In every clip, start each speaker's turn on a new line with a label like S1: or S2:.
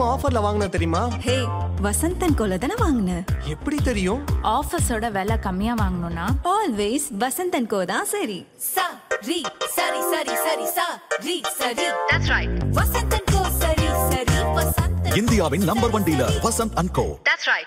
S1: ஆஃபர்ல வாங்கின தெரியுமா
S2: ஹே வசந்தன் கோல தானே வாங்கின
S1: எப்படி தெரியும்
S3: ஆஃபீஸோட விலை கம்மியா வாங்கணும்னா
S2: ஆல்வேஸ் வசந்தன் கோ தான் சரி
S4: sa ri sari sari sari sa ri sari that's right vasantan ko sari sari vasantan
S5: இந்தியாவின் number one dealer Vasanth and co
S4: that's right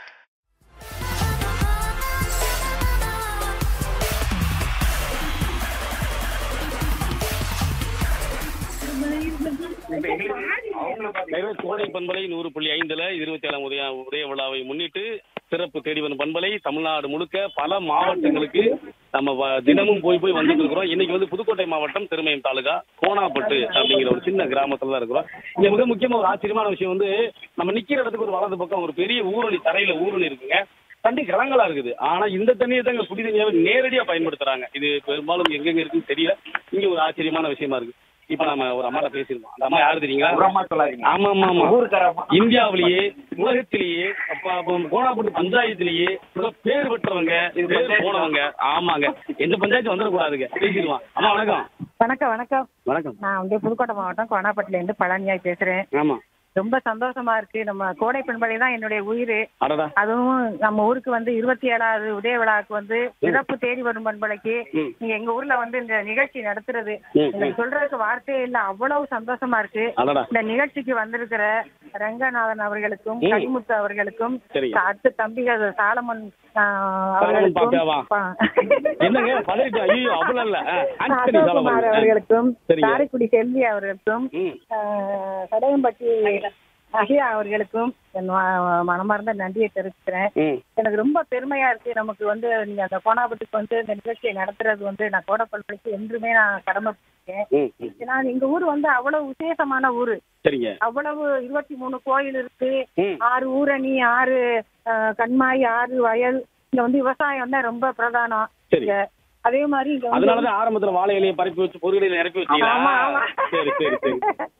S6: எனவே கோடை பண்பலை நூறு புள்ளி ஐந்துல இருபத்தி ஏழாம் உதய உதய விழாவை முன்னிட்டு சிறப்பு தேடி வரும் பண்பலை தமிழ்நாடு முழுக்க பல மாவட்டங்களுக்கு நம்ம வ- தினமும் போய் போய் வந்துட்டு இருக்கிறோம் இன்னைக்கு வந்து புதுக்கோட்டை மாவட்டம் திருமயம் தாலுகா கோணாப்பட்டு அப்படிங்கிற ஒரு சின்ன கிராமத்துல தான் இருக்கிறோம் இங்க மிக முக்கியமா ஒரு ஆச்சரியமான விஷயம் வந்து நம்ம நிக்கிற இடத்துக்கு ஒரு வலது பக்கம் ஒரு பெரிய ஊரணி தரையில ஊரணி இருக்குங்க தண்ணி கலங்களா இருக்குது ஆனா இந்த தண்ணியை தான் இங்க குடி தண்ணியாவே நேரடியா பயன்படுத்துறாங்க இது பெரும்பாலும் எங்கெங்க இருக்குன்னு தெரியல இங்க ஒரு ஆச்சரியமான விஷயமா இருக்கு இப்ப நம்ம ஒரு அம்மாட்ட பேசிருக்கோம் அந்த அம்மா யாரு தெரியுங்களா ஆமா ஆமா ஆமா இந்தியாவிலேயே உலகத்திலேயே அப்ப அப்ப கோணாப்பட்டு பஞ்சாயத்திலேயே மிக பேர் பெற்றவங்க பேர் போனவங்க ஆமாங்க எந்த பஞ்சாயத்து வந்துடக்கூடாதுங்க பேசிடுவான் அம்மா வணக்கம்
S7: வணக்கம் வணக்கம்
S6: வணக்கம்
S7: நான் வந்து புதுக்கோட்டை மாவட்டம் கோணாப்பட்டில இருந்து பழனியாய் பேசுறேன்
S6: ஆமா
S7: ரொம்ப சந்தோஷமா இருக்கு நம்ம கோடை பெண்பலை தான் என்னுடைய உயிர்
S6: அடடா
S7: அதுவும் நம்ம ஊருக்கு வந்து இருபத்தி ஏழாவது உதய விழாவுக்கு வந்து சிறப்பு தேடி வரும் பண்பலைக்கு
S6: ம்.
S7: நீங்க எங்க ஊர்ல வந்து இந்த நிகழ்ச்சி நடத்துறது
S6: ம்,
S7: எனக்கு சொல்றதுக்கு வார்த்தையே இல்ல அவ்வளவு சந்தோஷமா இருக்கு
S6: அடடா
S7: இந்த நிகழ்ச்சிக்கு வந்திருக்கிற ரங்கநாதன் அவர்களுக்கும்
S6: ம்.
S7: கனிமுத்து அவர்களுக்கும்
S6: சரிங்க.
S7: அடுத்து தம்பிகள் சாலமன் ஆ,
S6: சாலமன் பாப்பாவா?
S7: அவர்களுக்கும்
S6: என்னங்க பழைய ஐயோ அவ்வளவு இல்ல ஆ, ஆண்டனி
S7: அசோக்குமார்
S6: சாலமன்.
S7: அவர்களுக்கும்
S6: சரிங்க.
S7: காரைக்குடி செல்வி அவர்களுக்கும்
S6: ம்
S7: ஆஹ், சடையம்பட்டி அகியா அவர்களுக்கும் என் ம- மனமார்ந்த நன்றியை தெரிவிக்கிறேன்
S6: ம்
S7: எனக்கு ரொம்ப பெருமையா இருக்கு நமக்கு வந்து நீங்க அந்த கோணாபத்துக்கு வந்து இந்த நிகழ்ச்சியை நடத்துறது வந்து நான் கோடப்பள்ளிக்கு என்றுமே நான் கடமைப்பட்டிருக்கேன்
S6: ம் ம்.
S7: ஏன்னா எங்க ஊர் வந்து அவ்வளவு விசேஷமான ஊரு
S6: சரிங்க
S7: அவ்வளவு இருபத்தி மூணு கோயில் இருக்கு
S6: ம்
S7: ஆறு ஊரணி ஆறு ஆஹ், கண்மாய் ஆறு வயல் இங்க வந்து விவசாயம் தான் ரொம்ப பிரதானம்
S6: சரி
S7: இங்க. அதே மாதிரி இங்க வந்து
S6: அதனாலதான் ஆரம்பத்துல வாழை இலையை பரப்பி வச்சு பொருட்களை நிரப்பி வச்சீங்களா
S7: ஆமா, ஆமா.
S6: சரி சரி சரி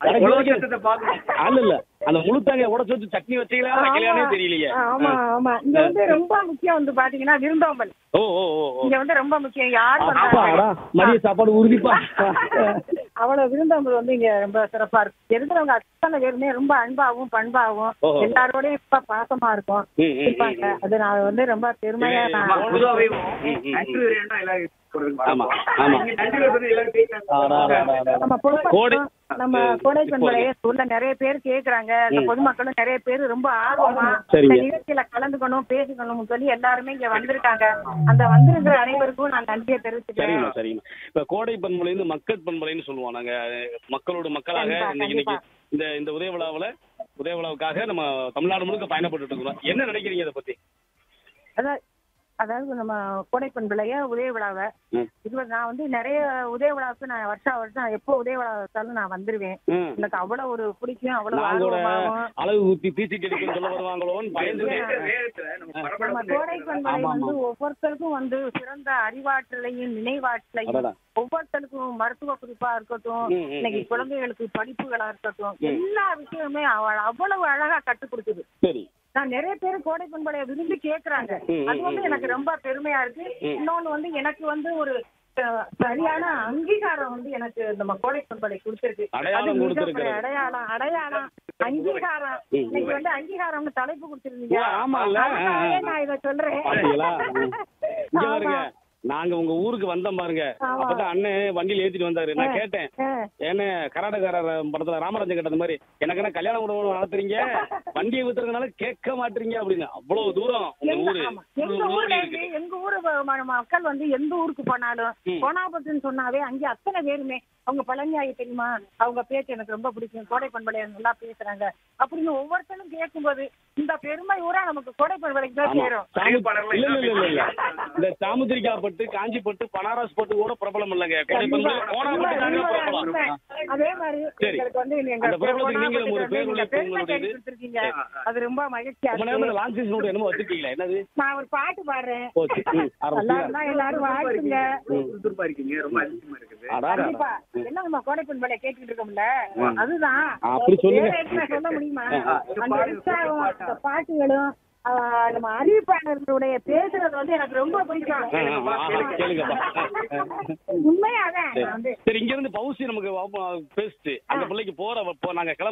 S6: அல்ல இல்ல அந்த முழுத்தாங்க உடச்சு வச்சு சட்னி வச்சீங்களா வைக்கலையானே தெரியலையே
S7: ஆமா ஆமா இங்க வந்து ரொம்ப முக்கியம் வந்து பாத்தீங்கன்னா விருந்தோம்பல்
S6: ஓ ஓ ஓ ஓ
S7: இங்க வந்து ரொம்ப முக்கியம் யார்
S6: அப்பாடா,
S7: வந்தாலும்
S6: மதிய சாப்பாடு உறுதிப்பா
S7: அவ்வளவு விருந்தோம்பல் வந்து இங்க ரொம்ப சிறப்பா இருக்கு இருக்கிறவங்க அத்தனை பேருமே ரொம்ப அன்பாவும் பண்பாவும்
S6: ஓஹோ.
S7: எல்லாரோடயும் இப்ப பாசமா இருக்கும்
S6: ம், ம், ம்,
S7: இருப்பாங்க அது நான் வந்து ரொம்ப பெருமையா நான்
S6: ம், ம், ம். ஆமா ஆமா ஆடா, ஆடா, ஆடா.
S7: நம்ம
S6: கோடை
S7: பொதுமக்களும் நம்ம கோடை
S6: இப்போ
S7: பெண்களை உள்ள நிறைய பேர் கேக்குறாங்க இந்த
S6: ம்.
S7: பொதுமக்களும் நிறைய பேர் ரொம்ப ஆர்வமா
S6: சரிங்க.
S7: இந்த நிகழ்ச்சியில கலந்துக்கணும் பேசிக்கணும்னு சொல்லி எல்லாருமே இங்க வந்திருக்காங்க அந்த வந்திருக்கிற அனைவருக்கும் நான் நன்றியை தெரிவிச்சுக்கிறேன்
S6: சரிங்கம்மா சரிங்கம்மா இப்ப கோடை பண்பலைன்னு மக்கள் பண்பலைன்னு சொல்லுவோம் நாங்க மக்களோட மக்களாக
S7: கண்டிப்பா,
S6: இன்னைக்கு இன்னைக்கு
S7: கண்டிப்பா.
S6: இந்த இந்த உதய விழாவுல உதய விழாவுக்காக நம்ம தமிழ்நாடு முழுக்க பயணப்பட்டு இருக்கிறோம் என்ன நினைக்கிறீங்க இதை பத்தி
S7: அதான் அதாவது நம்ம கோடை பெண்பிள்ளைய உதய விழாவை
S6: ம்.
S7: இருபது நான் வந்து நிறைய உதய விழாவுக்கு நான் வருஷம் வருஷம் எப்போ உதய விழா வச்சாலும் நான் வந்துருவேன்
S6: ம்.
S7: எனக்கு அவ்வளவு ஒரு பிடிக்கும் அவ்வளவு
S6: நான் கூட
S7: ஆர்வமாகவும்
S6: அளவு ஊத்தி தீச்சிட்டு எடுக்குன்னு சொல்ல வருவாங்களோன்னு பயந்து
S7: நம்ம கோடை பெண்களை
S6: ஆமா,
S7: வந்து
S6: ஆமா.
S7: ஒவ்வொருத்தருக்கும் வந்து சிறந்த அறிவாற்றலையும் நினைவாற்றலையும்
S6: அடடா.
S7: ஒவ்வொருத்தருக்கும் மருத்துவ குறிப்பா இருக்கட்டும்
S6: ம், ம்,
S7: இன்னைக்கு
S6: ம்.
S7: குழந்தைகளுக்கு படிப்புகளா இருக்கட்டும்
S6: ம்.
S7: எல்லா விஷயமுமே அவ- அவ்வளவு அழகா கற்றுக் கொடுக்குது
S6: சரி
S7: நான் நிறைய பேர் கோடை பண்பலைய விரும்பி கேக்குறாங்க
S6: ம்,
S7: அது வந்து
S6: ம்,
S7: எனக்கு ரொம்ப பெருமையா இருக்கு
S6: ம்.
S7: இன்னொன்னு வந்து எனக்கு வந்து ஒரு அஹ், சரியான அங்கீகாரம் வந்து எனக்கு நம்ம கோடை பண்பலை கொடுத்திருக்கு
S6: அடையாளம்
S7: அது மிக
S6: கொடுத்திருக்கிறது.
S7: பெரிய அடையாளம் அடையாளம் அங்கீகாரம்
S6: ம், ம்.
S7: இன்னைக்கு வந்து அங்கீகாரம்னு தலைப்பு கொடுத்திருந்தீங்க
S6: ஓ, ஆமால்ல.
S7: அதனாலே நான் இதை சொல்றேன்
S6: பாத்தீங்களா ம். இங்க
S7: ஆமா.
S6: பாருங்க நாங்க உங்க ஊருக்கு வந்தோம் பாருங்க
S7: ஆமா.
S6: அப்பதான் அண்ணன் வண்டியில ஏத்திட்டு வந்தாரு நான் கேட்டேன்
S7: ஆ.
S6: என்ன கராடக்காரர் படத்துல ராமராஜன் கேட்டது மாதிரி எனக்கு என்ன கல்யாணம் உணவு நடத்துறீங்க வண்டியை வித்துறதுனால கேட்க மாட்டீங்க அப்படின்னு அவ்வளவு தூரம் உங்க
S7: எங்க
S6: ஊரு
S7: ஆமா. எங்க
S6: ஊரு
S7: ஊர்ல
S6: இருக்கு
S7: இருந்து எங்க ஊரு ம- ம- மக்கள் வந்து எந்த ஊருக்கு போனாலும்
S6: ம்.
S7: கோணாபத்துன்னு சொன்னாவே அங்கே அத்தனை பேருமே அவங்க பழனியாயி தெரியுமா அவங்க பேச்சு எனக்கு ரொம்ப பிடிக்கும் கோடை பண்பலை நல்லா பேசுறாங்க அப்படின்னு ஒவ்வொருத்தரும் கேட்கும்போது இந்த பெருமை ஊரா நமக்கு கோடை பண்பலைக்கு தான்
S6: ஆமா.
S7: சேரும்
S6: சாமு- இல்ல இல்ல இல்ல இல்ல இந்த சாமுத்திரிக்கா பட்டு காஞ்சி பட்டு பனாரஸ் பட்டு கூட பிரபலம் இல்லைங்க கொடை
S7: கண்டிப்பா.
S6: பந்து கோணா
S7: உண்மை,
S6: பட்டு தாங்க
S7: உண்மை,
S6: பிரபலம்
S7: உண்மை. அதே மாதிரி
S6: சரி.
S7: எங்களுக்கு வந்து எங்க
S6: அந்த பிரபலத்துக்கு நீங்களும் ஒரு
S7: கோணாபுரத்துல
S6: பேர்
S7: நீங்க
S6: உழைப்பு
S7: பெருமை
S6: உங்களுடையது.
S7: தேடி கொடுத்திருக்கீங்க. அது ரொம்ப மகிழ்ச்சியா
S6: ரொம்ப
S7: இருக்கு
S6: நேரம் லான்ச் நோட் என்னமோ வச்சிருக்கீங்களா என்னது
S7: நான் ஒரு பாட்டு பாடுறேன்
S6: போச்சு ம், ஆரம்பிச்சிங்களா?
S7: எல்லாரும் தான் எல்லாரும் வாழ்த்துங்க
S6: அடாடா.
S7: கண்டிப்பா என்ன நம்ம கோடைப்பெண் வேலையை கேட்டுட்டு இருக்கோம்ல அதுதான்
S6: அப்படி சொல்லுங்க.
S7: வேற என்ன சொல்ல முடியுமா அந்த உற்சாகம் அந்த பாட்டுகளும் ஆஹ், நம்ம அறிவிப்பாளர்களுடைய பேசுறது வந்து எனக்கு ரொம்ப பிடிக்கும்
S6: ஆ, ஆ, ஆ, கேளுங்கப்பா.
S7: உண்மையாதான் நான் வந்து
S6: சரி இங்க இருந்து பவுசி நமக்கு பேசிட்டு அந்த பிள்ளைக்கு போற நாங்க கிளம்ப